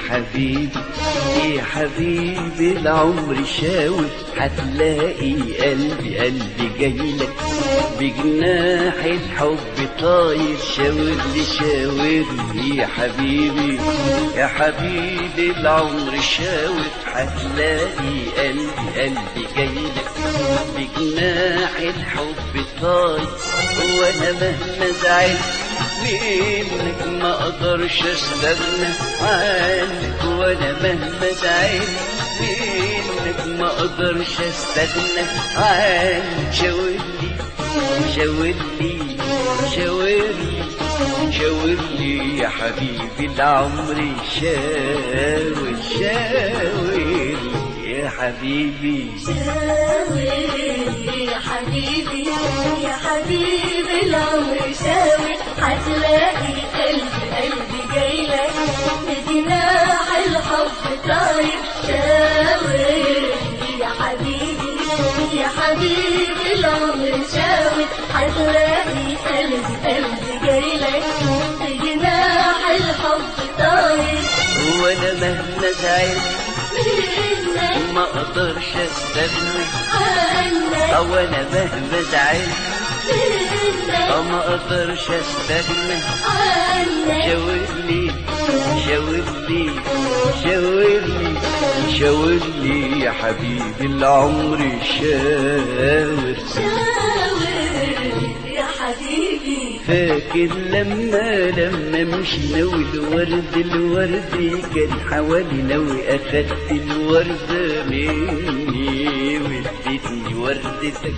حبيبي يا حبيبي العمر شاوي هتلاقي قلبي قلبي جايلك بجناح الحب طاير شاور لي شاور لي يا حبيبي يا حبيبي العمر شاور هتلاقي قلبي قلبي جايلك بجناح الحب طاير وانا مهما زعلت منك ما اقدرش استغنى عنك وانا مهما زعلت منك ما اقدرش استغنى عنك شاورلي شاورلي شاورلي شاورلي يا حبيبي العمر شاور شاورلي يا حبيبي شاوي يا حبيبي يا حبيبي العمر شاوي هتلاقي قلبي قلبي جايلك بجناح الحب طاير شاوي يا حبيبي يا حبيبي العمر شاوي هتلاقي قلبي قلبي جايلك بجناح الحب طاير وانا مهما زعلت منك ما اقدرش استغنى عنك او انا مهما زعلت منك او ما اقدرش استغنى عنك شاورلي شاورلي شاورلي شاورلي يا حبيبي العمر شاور شاور يا حبيبي فاكر لما لما مشينا والورد الورد كان حوالينا واخدت الورد مني واديتني وردتك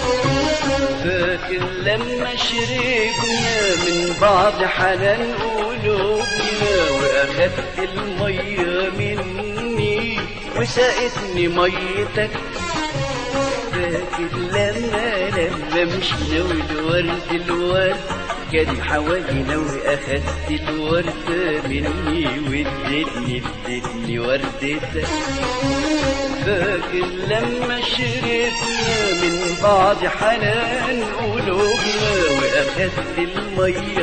فاكر لما شربنا من بعض حنان قلوبنا واخدت الميه مني وسقتني ميتك فاكر لما لما مشينا والورد الورد كان حوالينا واخدت الورد مني واديتني اديتني وردتك فاكر لما شربنا من بعض حنان قلوبنا واخدت الميه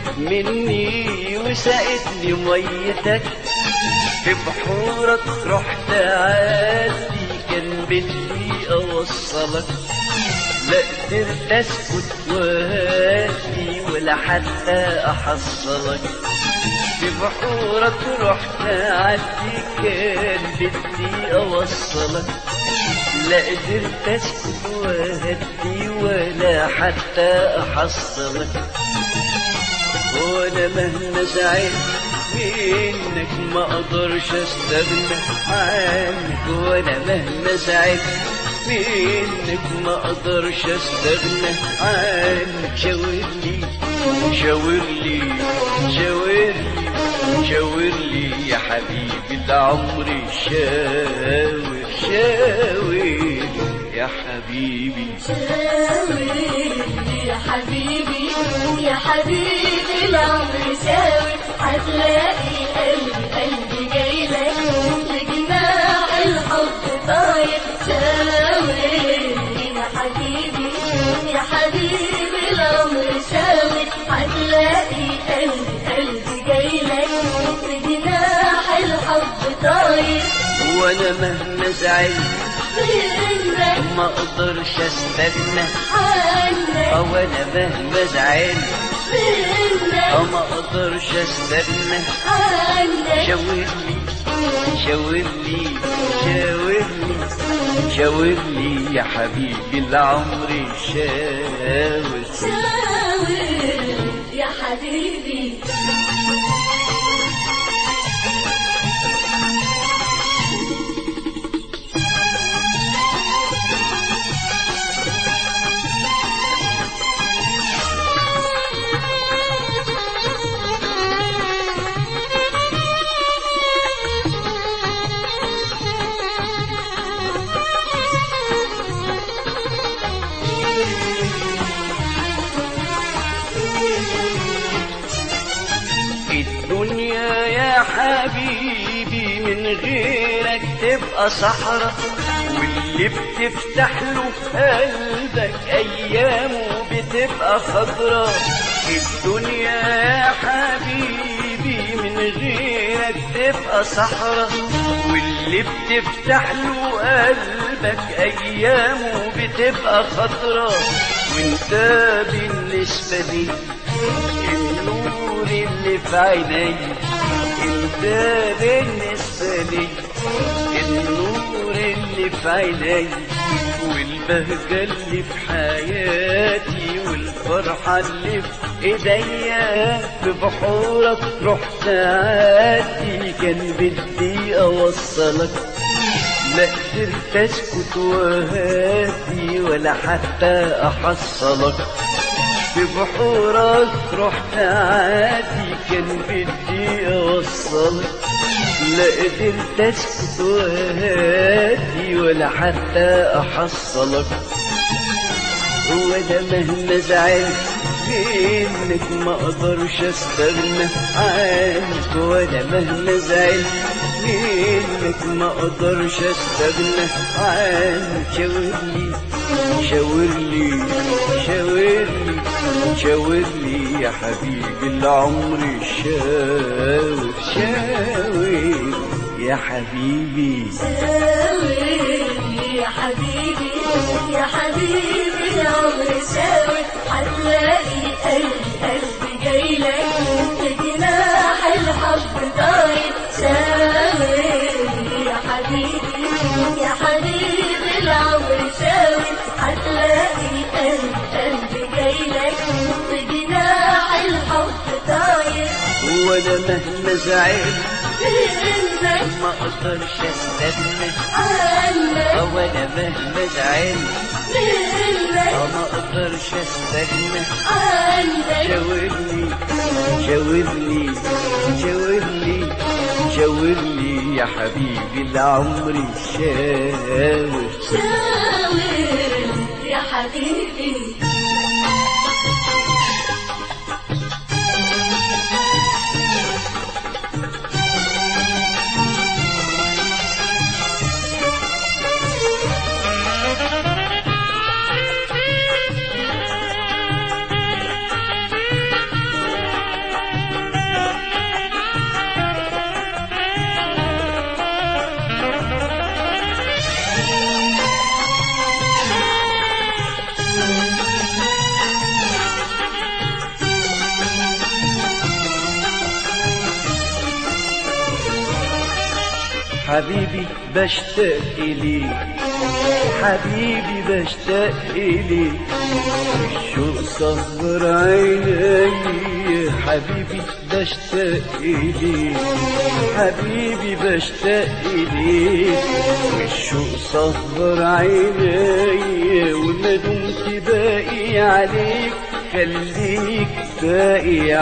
مني وسقتني ميتك في بحورك رحت عادي كان بدي اوصلك لا قدرت اسكت وهادي ولا حتى احصلك في بحورك رحت عادي كان بدي اوصلك لا قدرت اسكت وهدي ولا حتى احصلك وانا مهما زعلت منك ما اقدرش استغنى عنك وانا مهما زعلت منك ما اقدرش استغنى عنك شاورلي شاورلي شاورلي شاورلي يا حبيبي العمر شاور شاور يا حبيبي شاور يا حبيبي يا حبيبي العمر شاور هتلاقي قلبي قلبي جايلك بجناح الحب طاير شاور يا حبيبي يا حبيبي العمر شاور هتلاقي قلبي قلبي جايلك بجناح الحب طاير وانا مهما زعلت منك ما اقدرش استغنى عنك او انا مهما زعلت منك او ما اقدرش استغنى عنك شاورلي شاورلي شاورلي شاورلي يا حبيبي العمر شاور شاور يا حبيبي الدنيا يا حبيبي من غيرك تبقى صحراء واللي بتفتح له قلبك ايامه بتبقى خضراء الدنيا يا حبيبي من غيرك تبقى بتبقى صحراء واللي بتفتح له قلبك ايامه بتبقى خضرة وانت بالنسبة لي النور اللي في عيني انت بالنسبة لي النور اللي في عيني والبهجة اللي في حياتي والفرحة اللي في ايديا في بحورك رحت عادي كان بدي اوصلك لا قدرت اسكت وهادي ولا حتى احصلك في بحورك رحت عادي كان بدي اوصلك لا قدرت اسكت وهادي ولا حتى احصلك وانا مهما زعلت منك ما اقدرش استغنى عنك وانا مهما زعلت منك ما اقدرش استغنى عنك شاورلي شاورلي شاورلي شاورلي يا حبيبي العمر شاور شاور يا حبيبي ساوي يا حبيبي يا حبيبي العمر ساوي هتلاقي قلبي قلبي جايلك بجناح الحب طاير ساوي يا حبيبي يا حبيبي العمر ساوي هتلاقي قلبي قلبي جايلك بجناح الحب طاير وانا مهما زعلت منك ما اقدرش استغنى عنك وانا مهما زعلت منك ما اقدرش استغنى عنك شاورلي شاورلي شاورلي شاورلي يا حبيبي العمر شاور شاور يا حبيبي حبيبي بشتاق إليك حبيبي بشتاق إليك الشوق صبر عيني حبيبي بشتاق إليك حبيبي بشتاق إليك الشوق صبر عيني وما دمت باقي عليك خليك باقي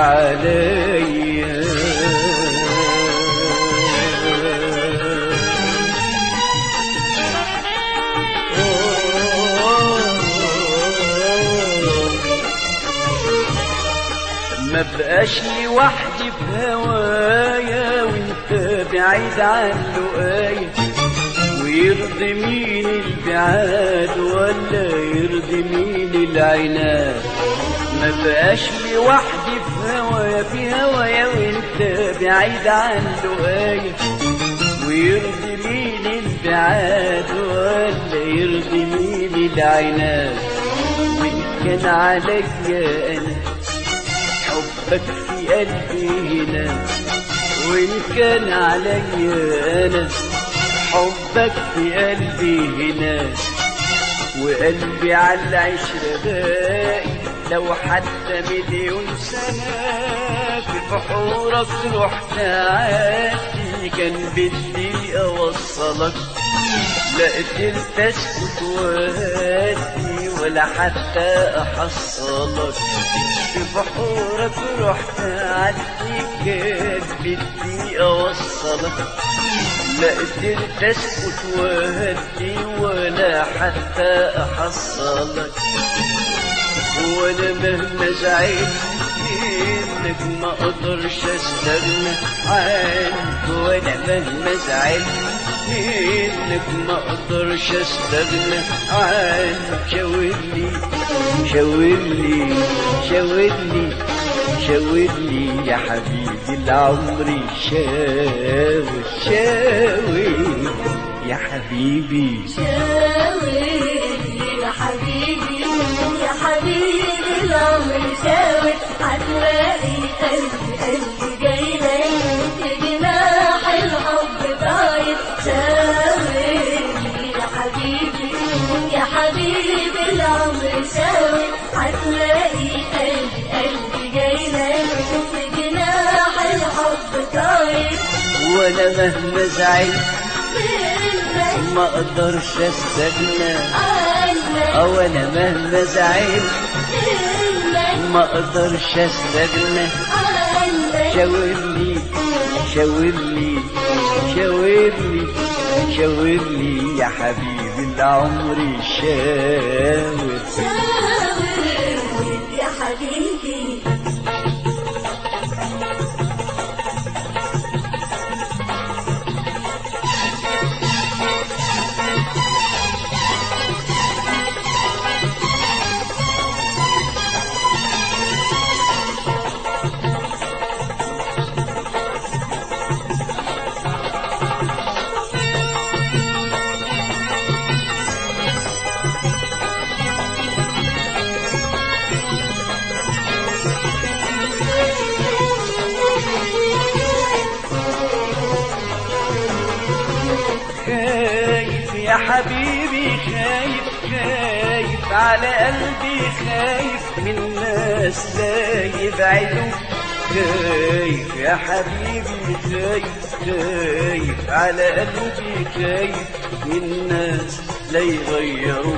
عليا ما بقاش لوحدي في هوايا وانت بعيد عن لقايا ويرضي مين البعاد ولا يرضي مين العناد ما بقاش لوحدي في هوايا في هوايا وانت بعيد عن لقايا ويرضي مين البعاد ولا يرضي مين العناد وإن كان عليا أنا حبك في قلبي هنا وإن كان عليا أنا حبك في قلبي هنا وقلبي على العشرة باقي لو حتى مليون سنة في بحورك رحت عادي كان بدي أوصلك لا قدرت اسكت وهادي ولا حتى احصلك في بحورك رحت عدي كان بدي اوصلك لا قدرت اسكت وهدي ولا حتى احصلك وانا مهما زعلت انك ما اقدرش استغنى عنك وانا مهما زعلت انك ما اقدرش استغنى عنك شاورلي شاورلي شاورلي شاور لي يا حبيبي العمر شاور شاور يا حبيبي شاور يا حبيبي يا حبيبي العمر شاور هتلاقي قلبي قلبي جاي لك بجناح الحب طاير شاور يا حبيبي يا حبيبي العمر شاور هتلاقي قلبي قلبي جاي لك بجناح الحب طاير وانا مهما زعلت منك ما اقدرش استغنى عنك او انا مهما زعلت منك ما اقدرش استغنى عنك شاور لي شاور لي شاور لي شاور لي يا حبيبي العمر شاور شاور يا حبيبي خايف يا حبيبي خايف خايف على قلبي خايف من الناس لا يبعدوا خايف يا حبيبي خايف خايف على قلبي خايف من الناس لا يغيروا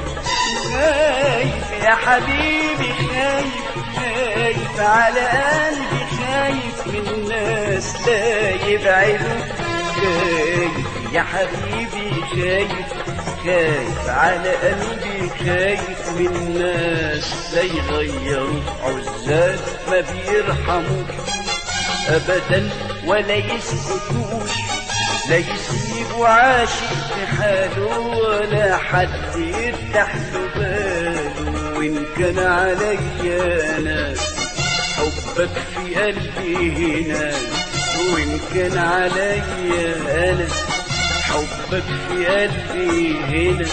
خايف يا حبيبي خايف خايف على قلبي خايف من الناس لا يبعدوا خايف يا حبيبي خايف خايف على قلبي خايف من الناس لا يغيروا عزال ما بيرحموا ابدا ولا يسكتوش لا يسيبوا عاشق في حاله ولا حد يفتح له باله وان كان عليا انا حبك في قلبي هنا وإن كان عليا أنا حبك في قلبي هنا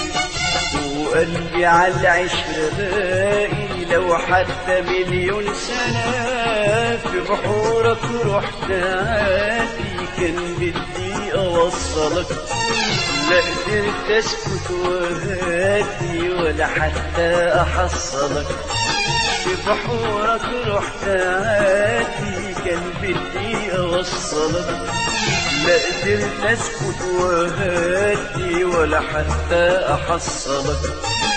وقلبي على العشرة باقي لو حتى مليون سنة في بحورك رحت عادي كان بدي أوصلك لا قدرت أسكت وهادي ولا حتى أحصلك في بحورك رحت عادي كان بدي أوصلك لا قدرت أسكت وهادي ولا حتى أحصلك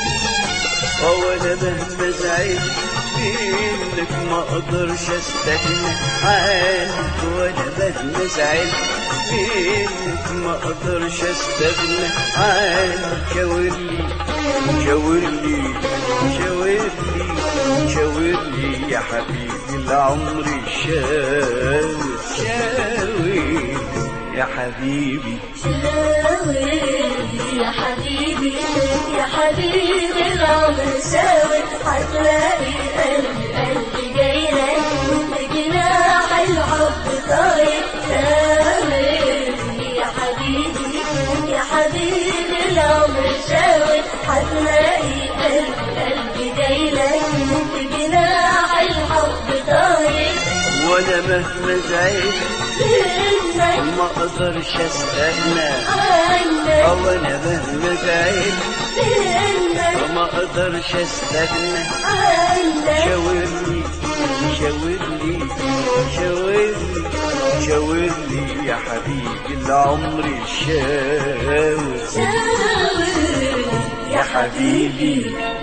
وأنا مهما زعلت منك ما أقدرش أستغنى عنك وأنا مهما زعلت منك ما أقدرش أستغنى عنك شاور لي شاور لي شاور لي شاور لي يا حبيبي العمر شاور شاور يا حبيبي شاور يا حبيبي يا حبيبي العمر شاور هتلاقي قلبي قلبي جاي لك بجناح الحب طاير شاور يا حبيبي يا حبيبي العمر شاور هتلاقي قلبي قلبي جاي لك بجناح الحب طاير وانا مهما زعلت منك ما اقدرش استغنى عنك او انا مهما زعلت منك ما اقدرش استغنى عنك شاور لي شاور لي شاور لي شاور لي يا حبيبي العمر شاور شاور يا حبيبي